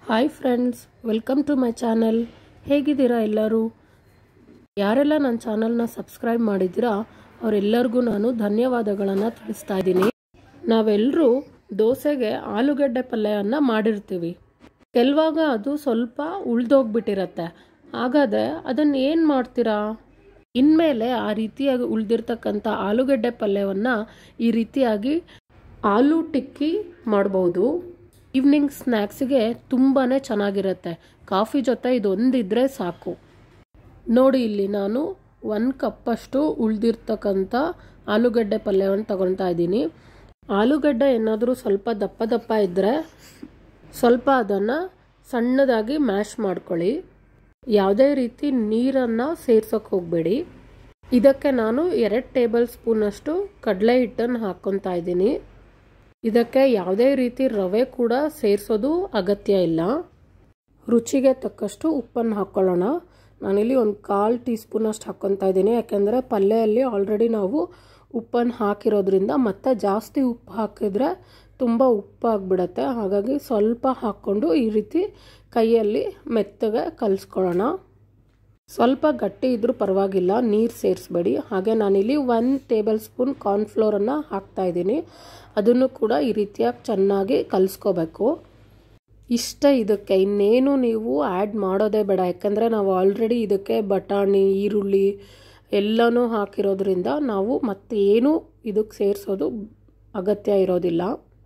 hi friends welcome to my channel ಹೇಗಿದ್ದೀರಾ ಎಲ್ಲರೂ ಯಾರೆಲ್ಲ ನನ್ನ ಚಾನಲ್ನ ಸಬ್ಸ್ಕ್ರೈಬ್ ಮಾಡಿದ್ದೀರಾ ಅವರೆಲ್ಲರಿಗೂ ನಾನು ಧನ್ಯವಾದಗಳನ್ನು ತಿಳಿಸ್ತಾ ಇದ್ದೀನಿ ನಾವೆಲ್ಲರೂ ದೋಸೆಗೆ ಆಲೂಗಡ್ಡೆ ಪಲ್ಯವನ್ನು ಮಾಡಿರ್ತೀವಿ ಕೆಲವಾಗ ಅದು ಸ್ವಲ್ಪ ಉಳ್ದೋಗ್ಬಿಟ್ಟಿರತ್ತೆ ಹಾಗಾದರೆ ಅದನ್ನು ಏನು ಮಾಡ್ತೀರಾ ಇನ್ಮೇಲೆ ಆ ರೀತಿಯಾಗಿ ಉಳಿದಿರ್ತಕ್ಕಂಥ ಆಲೂಗಡ್ಡೆ ಪಲ್ಯವನ್ನು ಈ ರೀತಿಯಾಗಿ ಆಲೂ ಟಿಕ್ಕಿ ಮಾಡ್ಬೋದು ಈವ್ನಿಂಗ್ ಸ್ನ್ಯಾಕ್ಸಿಗೆ ತುಂಬಾ ಚೆನ್ನಾಗಿರುತ್ತೆ ಕಾಫಿ ಜೊತೆ ಇದೊಂದಿದ್ರೆ ಸಾಕು ನೋಡಿ ಇಲ್ಲಿ ನಾನು ಒಂದು ಕಪ್ಪಷ್ಟು ಉಳಿದಿರ್ತಕ್ಕಂಥ ಆಲೂಗಡ್ಡೆ ಪಲ್ಯವನ್ನು ತಗೊಳ್ತಾ ಇದ್ದೀನಿ ಆಲೂಗಡ್ಡೆ ಏನಾದರೂ ಸ್ವಲ್ಪ ದಪ್ಪ ದಪ್ಪ ಇದ್ದರೆ ಸ್ವಲ್ಪ ಅದನ್ನು ಸಣ್ಣದಾಗಿ ಮ್ಯಾಶ್ ಮಾಡ್ಕೊಳ್ಳಿ ಯಾವುದೇ ರೀತಿ ನೀರನ್ನು ಸೇರ್ಸೋಕೆ ಹೋಗಬೇಡಿ ಇದಕ್ಕೆ ನಾನು ಎರಡು ಟೇಬಲ್ ಸ್ಪೂನಷ್ಟು ಕಡಲೆ ಹಿಟ್ಟನ್ನು ಹಾಕ್ಕೊತಾ ಇದ್ದೀನಿ ಇದಕ್ಕೆ ಯಾವುದೇ ರೀತಿ ರವೆ ಕೂಡ ಸೇರಿಸೋದು ಅಗತ್ಯ ಇಲ್ಲ ರುಚಿಗೆ ತಕ್ಕಷ್ಟು ಉಪ್ಪನ್ನು ಹಾಕ್ಕೊಳ್ಳೋಣ ನಾನಿಲ್ಲಿ ಒಂದು ಕಾಲು ಟೀ ಸ್ಪೂನಷ್ಟು ಹಾಕ್ಕೊತಾ ಇದ್ದೀನಿ ಯಾಕೆಂದರೆ ಪಲ್ಯದಲ್ಲಿ ಆಲ್ರೆಡಿ ನಾವು ಉಪ್ಪನ್ನು ಹಾಕಿರೋದ್ರಿಂದ ಮತ್ತೆ ಜಾಸ್ತಿ ಉಪ್ಪು ಹಾಕಿದ್ರೆ ತುಂಬ ಉಪ್ಪಾಗ್ಬಿಡತ್ತೆ ಹಾಗಾಗಿ ಸ್ವಲ್ಪ ಹಾಕ್ಕೊಂಡು ಈ ರೀತಿ ಕೈಯಲ್ಲಿ ಮೆತ್ತಗೆ ಕಲಿಸ್ಕೊಳ್ಳೋಣ ಸ್ವಲ್ಪ ಗಟ್ಟಿ ಇದ್ರೂ ಪರವಾಗಿಲ್ಲ ನೀರು ಸೇರಿಸ್ಬೇಡಿ ಹಾಗೆ ನಾನಿಲ್ಲಿ ಒನ್ ಟೇಬಲ್ ಸ್ಪೂನ್ ಕಾರ್ನ್ಫ್ಲೋರನ್ನು ಹಾಕ್ತಾಯಿದ್ದೀನಿ ಅದನ್ನು ಕೂಡ ಈ ರೀತಿಯಾಗಿ ಚೆನ್ನಾಗಿ ಕಲಿಸ್ಕೋಬೇಕು ಇಷ್ಟ ಇದಕ್ಕೆ ಇನ್ನೇನು ನೀವು ಆ್ಯಡ್ ಮಾಡೋದೇ ಬೇಡ ಯಾಕಂದರೆ ನಾವು ಆಲ್ರೆಡಿ ಇದಕ್ಕೆ ಬಟಾಣಿ ಈರುಳ್ಳಿ ಎಲ್ಲನೂ ಹಾಕಿರೋದ್ರಿಂದ ನಾವು ಮತ್ತೆ ಏನೂ ಇದಕ್ಕೆ ಸೇರಿಸೋದು ಅಗತ್ಯ ಇರೋದಿಲ್ಲ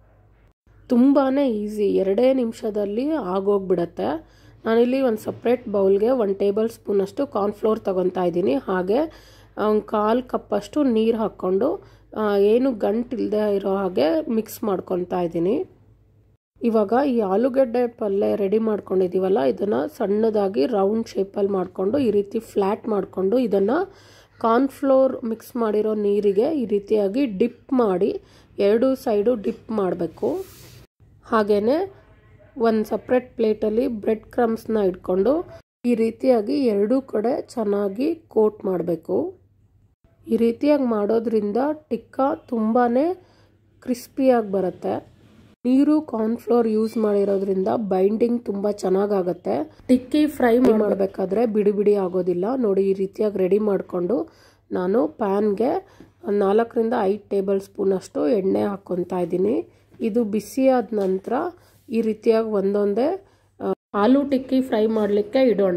ತುಂಬಾ ಈಸಿ ಎರಡೇ ನಿಮಿಷದಲ್ಲಿ ಆಗೋಗ್ಬಿಡತ್ತೆ ನಾನಿಲ್ಲಿ ಒಂದು ಸಪ್ರೇಟ್ ಬೌಲ್ಗೆ ಒಂದು ಟೇಬಲ್ ಸ್ಪೂನಷ್ಟು ಕಾರ್ನ್ಫ್ಲೋರ್ ತೊಗೊತಾ ಇದ್ದೀನಿ ಹಾಗೆ ಒಂದು ಕಾಲು ಕಪ್ಪಷ್ಟು ನೀರು ಹಾಕ್ಕೊಂಡು ಏನು ಗಂಟಿಲ್ಲದೆ ಇರೋ ಹಾಗೆ ಮಿಕ್ಸ್ ಮಾಡ್ಕೊತಾ ಇದ್ದೀನಿ ಇವಾಗ ಈ ಆಲೂಗಡ್ಡೆ ಪಲ್ಯ ರೆಡಿ ಮಾಡ್ಕೊಂಡಿದ್ದೀವಲ್ಲ ಇದನ್ನು ಸಣ್ಣದಾಗಿ ರೌಂಡ್ ಶೇಪಲ್ಲಿ ಮಾಡಿಕೊಂಡು ಈ ರೀತಿ ಫ್ಲ್ಯಾಟ್ ಮಾಡಿಕೊಂಡು ಇದನ್ನು ಕಾರ್ನ್ಫ್ಲೋರ್ ಮಿಕ್ಸ್ ಮಾಡಿರೋ ನೀರಿಗೆ ಈ ರೀತಿಯಾಗಿ ಡಿಪ್ ಮಾಡಿ ಎರಡೂ ಸೈಡು ಡಿಪ್ ಮಾಡಬೇಕು ಹಾಗೆಯೇ ಒಂದು ಸಪ್ರೇಟ್ ಪ್ಲೇಟಲ್ಲಿ ಬ್ರೆಡ್ ಕ್ರಮ್ಸ್ನ ಇಟ್ಕೊಂಡು ಈ ರೀತಿಯಾಗಿ ಎರಡೂ ಕಡೆ ಚೆನ್ನಾಗಿ ಕೋಟ್ ಮಾಡಬೇಕು ಈ ರೀತಿಯಾಗಿ ಮಾಡೋದ್ರಿಂದ ಟಿಕ್ಕ ತುಂಬಾ ಕ್ರಿಸ್ಪಿಯಾಗಿ ಬರುತ್ತೆ ನೀರು ಕಾರ್ನ್ಫ್ಲೋರ್ ಯೂಸ್ ಮಾಡಿರೋದ್ರಿಂದ ಬೈಂಡಿಂಗ್ ತುಂಬ ಚೆನ್ನಾಗಾಗತ್ತೆ ಟಿಕ್ಕಿ ಫ್ರೈ ಮಾಡಬೇಕಾದ್ರೆ ಬಿಡಿ ಬಿಡಿ ಆಗೋದಿಲ್ಲ ನೋಡಿ ಈ ರೀತಿಯಾಗಿ ರೆಡಿ ಮಾಡಿಕೊಂಡು ನಾನು ಪ್ಯಾನ್ಗೆ ನಾಲ್ಕರಿಂದ ಐದು ಟೇಬಲ್ ಸ್ಪೂನಷ್ಟು ಎಣ್ಣೆ ಹಾಕ್ಕೊತಾ ಇದ್ದೀನಿ ಇದು ಬಿಸಿಯಾದ ನಂತರ ಈ ರೀತಿಯಾಗಿ ಒಂದೊಂದೇ ಆಲೂ ಟಿಕ್ಕಿ ಫ್ರೈ ಮಾಡಲಿಕ್ಕೆ ಇಡೋಣ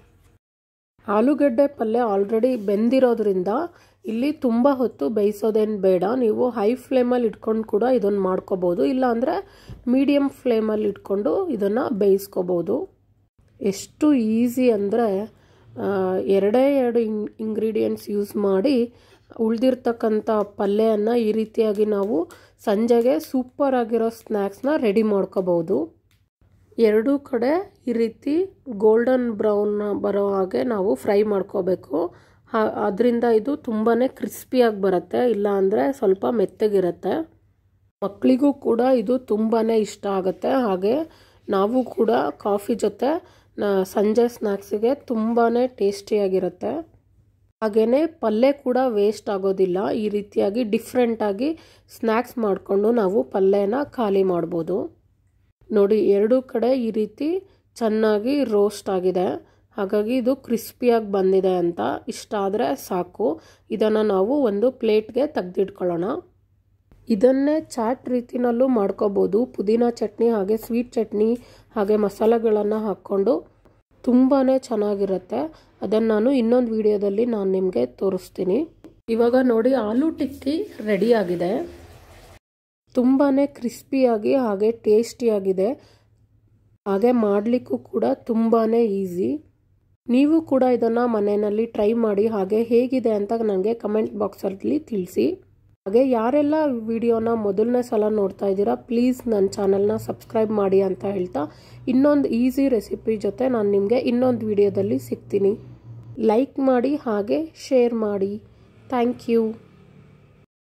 ಆಲೂಗಡ್ಡೆ ಪಲ್ಯ ಆಲ್ರೆಡಿ ಬೆಂದಿರೋದ್ರಿಂದ ಇಲ್ಲಿ ತುಂಬ ಹೊತ್ತು ಬೇಯಿಸೋದೇನು ಬೇಡ ನೀವು ಹೈ ಫ್ಲೇಮಲ್ಲಿ ಇಟ್ಕೊಂಡು ಕೂಡ ಇದನ್ನು ಮಾಡ್ಕೋಬೋದು ಇಲ್ಲಾಂದರೆ ಮೀಡಿಯಮ್ ಫ್ಲೇಮಲ್ಲಿ ಇಟ್ಕೊಂಡು ಇದನ್ನು ಬೇಯಿಸ್ಕೋಬೋದು ಎಷ್ಟು ಈಸಿ ಅಂದರೆ ಎರಡೇ ಎರಡು ಇಂಗ್ ಇಂಗ್ರೀಡಿಯೆಂಟ್ಸ್ ಯೂಸ್ ಮಾಡಿ ಉಳಿದಿರ್ತಕ್ಕಂಥ ಪಲ್ಯವನ್ನು ಈ ರೀತಿಯಾಗಿ ನಾವು ಸಂಜೆಗೆ ಸೂಪರ್ ಆಗಿರೋ ಸ್ನ್ಯಾಕ್ಸ್ನ ರೆಡಿ ಮಾಡ್ಕೋಬೋದು ಎರಡೂ ಕಡೆ ಈ ರೀತಿ ಗೋಲ್ಡನ್ ಬ್ರೌನ್ ಬರೋ ಹಾಗೆ ನಾವು ಫ್ರೈ ಮಾಡ್ಕೋಬೇಕು ಹಾ ಅದರಿಂದ ಇದು ತುಂಬಾ ಕ್ರಿಸ್ಪಿಯಾಗಿ ಬರುತ್ತೆ ಇಲ್ಲ ಅಂದರೆ ಸ್ವಲ್ಪ ಮೆತ್ತಗಿರುತ್ತೆ ಮಕ್ಕಳಿಗೂ ಕೂಡ ಇದು ತುಂಬಾ ಇಷ್ಟ ಆಗುತ್ತೆ ಹಾಗೆ ನಾವು ಕೂಡ ಕಾಫಿ ಜೊತೆ ಸಂಜೆ ಸ್ನ್ಯಾಕ್ಸಿಗೆ ತುಂಬಾ ಟೇಸ್ಟಿಯಾಗಿರುತ್ತೆ ಹಾಗೆಯೇ ಪಲ್ಯ ಕೂಡ ವೇಸ್ಟ್ ಆಗೋದಿಲ್ಲ ಈ ರೀತಿಯಾಗಿ ಡಿಫ್ರೆಂಟಾಗಿ ಸ್ನ್ಯಾಕ್ಸ್ ಮಾಡಿಕೊಂಡು ನಾವು ಪಲ್ಯನ ಖಾಲಿ ಮಾಡ್ಬೋದು ನೋಡಿ ಎರಡೂ ಕಡೆ ಈ ರೀತಿ ಚೆನ್ನಾಗಿ ರೋಸ್ಟ್ ಆಗಿದೆ ಹಾಗಾಗಿ ಇದು ಕ್ರಿಸ್ಪಿಯಾಗಿ ಬಂದಿದೆ ಅಂತ ಇಷ್ಟ ಆದರೆ ಸಾಕು ಇದನ್ನು ನಾವು ಒಂದು ಪ್ಲೇಟ್ಗೆ ತೆಗೆದಿಟ್ಕೊಳ್ಳೋಣ ಇದನ್ನೇ ಚಾಟ್ ರೀತಿನಲ್ಲೂ ಮಾಡ್ಕೋಬೋದು ಪುದೀನ ಚಟ್ನಿ ಹಾಗೆ ಸ್ವೀಟ್ ಚಟ್ನಿ ಹಾಗೆ ಮಸಾಲೆಗಳನ್ನು ಹಾಕ್ಕೊಂಡು ತುಂಬಾ ಚೆನ್ನಾಗಿರುತ್ತೆ ಅದನ್ನು ನಾನು ಇನ್ನೊಂದು ವಿಡಿಯೋದಲ್ಲಿ ನಾನು ನಿಮಗೆ ತೋರಿಸ್ತೀನಿ ಇವಾಗ ನೋಡಿ ಆಲೂ ಟಿಕ್ಕಿ ರೆಡಿಯಾಗಿದೆ ತುಂಬಾ ಕ್ರಿಸ್ಪಿಯಾಗಿ ಹಾಗೆ ಟೇಸ್ಟಿಯಾಗಿದೆ ಹಾಗೆ ಮಾಡಲಿಕ್ಕೂ ಕೂಡ ತುಂಬಾ ಈಸಿ ನೀವು ಕೂಡ ಇದನ್ನು ಮನೆಯಲ್ಲಿ ಟ್ರೈ ಮಾಡಿ ಹಾಗೆ ಹೇಗಿದೆ ಅಂತ ನನಗೆ ಕಮೆಂಟ್ ಬಾಕ್ಸಲ್ಲಿ ತಿಳಿಸಿ ಹಾಗೆ ಯಾರೆಲ್ಲ ವಿಡಿಯೋನ ಮೊದಲನೇ ಸಲ ನೋಡ್ತಾ ಇದ್ದೀರಾ ಪ್ಲೀಸ್ ನನ್ನ ಚಾನಲ್ನ ಸಬ್ಸ್ಕ್ರೈಬ್ ಮಾಡಿ ಅಂತ ಹೇಳ್ತಾ ಇನ್ನೊಂದು ಈಸಿ ರೆಸಿಪಿ ಜೊತೆ ನಾನು ನಿಮಗೆ ಇನ್ನೊಂದು ವಿಡಿಯೋದಲ್ಲಿ ಸಿಗ್ತೀನಿ ಲೈಕ್ ಮಾಡಿ ಹಾಗೆ ಶೇರ್ ಮಾಡಿ ಥ್ಯಾಂಕ್ ಯು